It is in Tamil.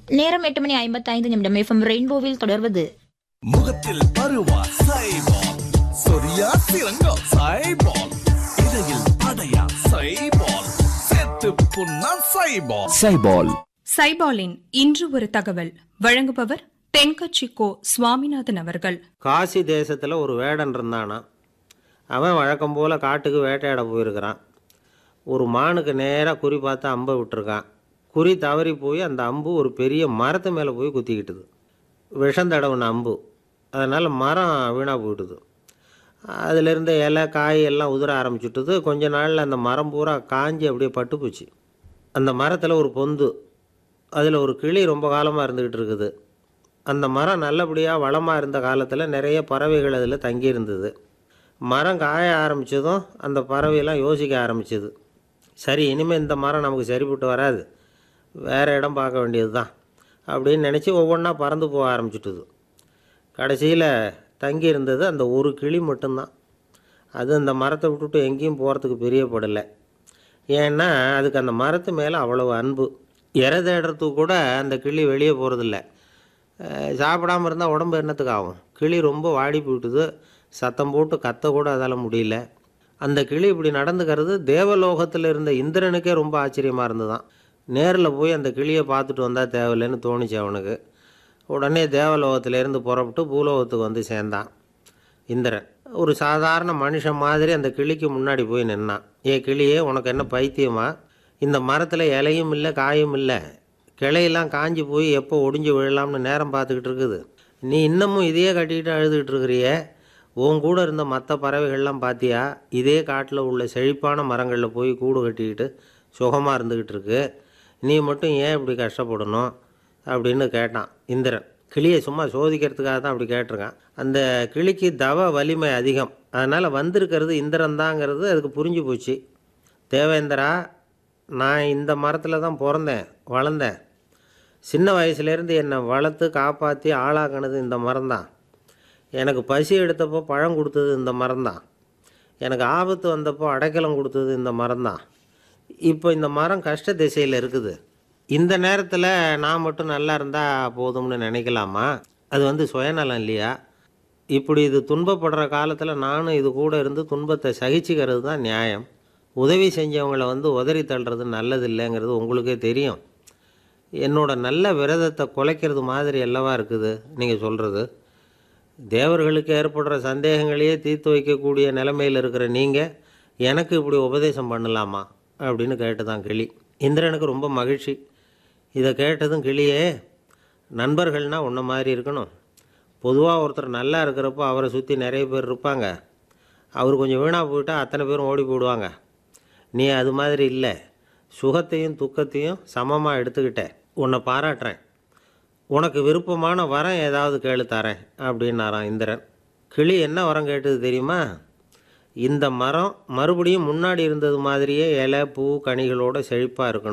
நேரம் எட்டு மணி ஐம்பத்தைந்து நிமிடம் எஃப்எம் ரெயின்போவில் தொடர்வது முகத்தில் பருவா சைபால் சொரியா சிறங்கா சைபால் இடையில் அடையா சைபால் செத்து புண்ணா சைபால் சைபால் சைபாலின் இன்று ஒரு தகவல் வழங்குபவர் தென்கட்சி கோ சுவாமிநாதன் அவர்கள் காசி தேசத்தில் ஒரு வேடன் இருந்தானா அவன் வழக்கம் போல் காட்டுக்கு வேட்டையாட போயிருக்கிறான் ஒரு மானுக்கு நேராக குறி பார்த்து அம்பை விட்டுருக்கான் குறி தவறி போய் அந்த அம்பு ஒரு பெரிய மரத்து மேலே போய் குத்திக்கிட்டுது விஷம் தடவுன அம்பு அதனால் மரம் வீணாக போயிட்டுது அதிலிருந்த இலை காய் எல்லாம் உதிர ஆரம்பிச்சுட்டுது கொஞ்ச நாளில் அந்த மரம் பூரா காஞ்சி அப்படியே பட்டு போச்சு அந்த மரத்தில் ஒரு பொந்து அதில் ஒரு கிளி ரொம்ப காலமாக இருந்துக்கிட்டு இருக்குது அந்த மரம் நல்லபடியாக வளமாக இருந்த காலத்தில் நிறைய பறவைகள் அதில் தங்கி இருந்தது மரம் காய ஆரம்பித்ததும் அந்த பறவையெல்லாம் யோசிக்க ஆரம்பிச்சது சரி இனிமேல் இந்த மரம் நமக்கு சரிப்பட்டு வராது வேறு இடம் பார்க்க வேண்டியது தான் அப்படின்னு நினச்சி ஒவ்வொன்றா பறந்து போக ஆரம்பிச்சிட்டுது கடைசியில் தங்கி இருந்தது அந்த ஒரு கிளி மட்டும்தான் அது அந்த மரத்தை விட்டுட்டு எங்கேயும் போகிறதுக்கு பிரியப்படலை ஏன்னா அதுக்கு அந்த மரத்து மேலே அவ்வளவு அன்பு இறை தேடுறதுக்கு கூட அந்த கிளி வெளியே போகிறதில்ல சாப்பிடாம இருந்தால் உடம்பு என்னத்துக்கு ஆகும் கிளி ரொம்ப வாடி போயிட்டுது சத்தம் போட்டு கத்த கூட அதால் முடியல அந்த கிளி இப்படி நடந்துக்கிறது தேவலோகத்தில் இருந்த இந்திரனுக்கே ரொம்ப ஆச்சரியமாக இருந்ததுதான் நேரில் போய் அந்த கிளியை பார்த்துட்டு வந்தால் தேவையில்லைன்னு தோணுச்சு அவனுக்கு உடனே தேவலோகத்திலேருந்து புறப்பட்டு பூலோகத்துக்கு வந்து சேர்ந்தான் இந்திரன் ஒரு சாதாரண மனுஷன் மாதிரி அந்த கிளிக்கு முன்னாடி போய் நின்னான் ஏ கிளியே உனக்கு என்ன பைத்தியமா இந்த மரத்தில் இலையும் இல்லை காயும் இல்லை கிளையெல்லாம் காஞ்சி போய் எப்போ ஒடிஞ்சு விழலாம்னு நேரம் பார்த்துக்கிட்டு இருக்குது நீ இன்னமும் இதையே கட்டிக்கிட்டு அழுதுகிட்டு இருக்கிறிய உன் கூட இருந்த மற்ற பறவைகள்லாம் பார்த்தியா இதே காட்டில் உள்ள செழிப்பான மரங்களில் போய் கூடு கட்டிக்கிட்டு சுகமாக இருந்துக்கிட்டு இருக்கு நீ மட்டும் ஏன் இப்படி கஷ்டப்படணும் அப்படின்னு கேட்டான் இந்திரன் கிளியை சும்மா சோதிக்கிறதுக்காக தான் அப்படி கேட்டிருக்கான் அந்த கிளிக்கு தவ வலிமை அதிகம் அதனால் வந்திருக்கிறது இந்திரன் தாங்கிறது அதுக்கு புரிஞ்சு போச்சு தேவேந்திரா நான் இந்த மரத்தில் தான் பிறந்தேன் வளர்ந்தேன் சின்ன வயசுலேருந்து என்னை வளர்த்து காப்பாற்றி ஆளாக்குனது இந்த மரம்தான் எனக்கு பசி எடுத்தப்போ பழம் கொடுத்தது இந்த மரம்தான் எனக்கு ஆபத்து வந்தப்போ அடைக்கலம் கொடுத்தது இந்த மரம்தான் இப்போ இந்த மரம் கஷ்ட திசையில் இருக்குது இந்த நேரத்தில் நான் மட்டும் நல்லா இருந்தால் போதும்னு நினைக்கலாமா அது வந்து சுயநலம் இல்லையா இப்படி இது துன்பப்படுற காலத்தில் நானும் இது கூட இருந்து துன்பத்தை சகிச்சுக்கிறது தான் நியாயம் உதவி செஞ்சவங்களை வந்து உதறி தள்ளுறது நல்லது இல்லைங்கிறது உங்களுக்கே தெரியும் என்னோட நல்ல விரதத்தை குலைக்கிறது மாதிரி அல்லவா இருக்குது நீங்கள் சொல்கிறது தேவர்களுக்கு ஏற்படுற சந்தேகங்களையே தீர்த்து வைக்கக்கூடிய நிலைமையில் இருக்கிற நீங்கள் எனக்கு இப்படி உபதேசம் பண்ணலாமா அப்படின்னு கேட்டுதான் கிளி இந்திரனுக்கு ரொம்ப மகிழ்ச்சி இதை கேட்டதும் கிளியே நண்பர்கள்னா உன்ன மாதிரி இருக்கணும் பொதுவாக ஒருத்தர் நல்லா இருக்கிறப்போ அவரை சுற்றி நிறைய பேர் இருப்பாங்க அவர் கொஞ்சம் வீணாக போயிட்டா அத்தனை பேரும் ஓடி போயிடுவாங்க நீ அது மாதிரி இல்லை சுகத்தையும் துக்கத்தையும் சமமாக எடுத்துக்கிட்ட உன்னை பாராட்டுறேன் உனக்கு விருப்பமான வரம் ஏதாவது கேளு தரேன் அப்படின்னாராம் இந்திரன் கிளி என்ன வரம் கேட்டது தெரியுமா இந்த மரம் மறுபடியும் முன்னாடி இருந்தது மாதிரியே இலை பூ கனிகளோட செழிப்பாக இருக்கணும்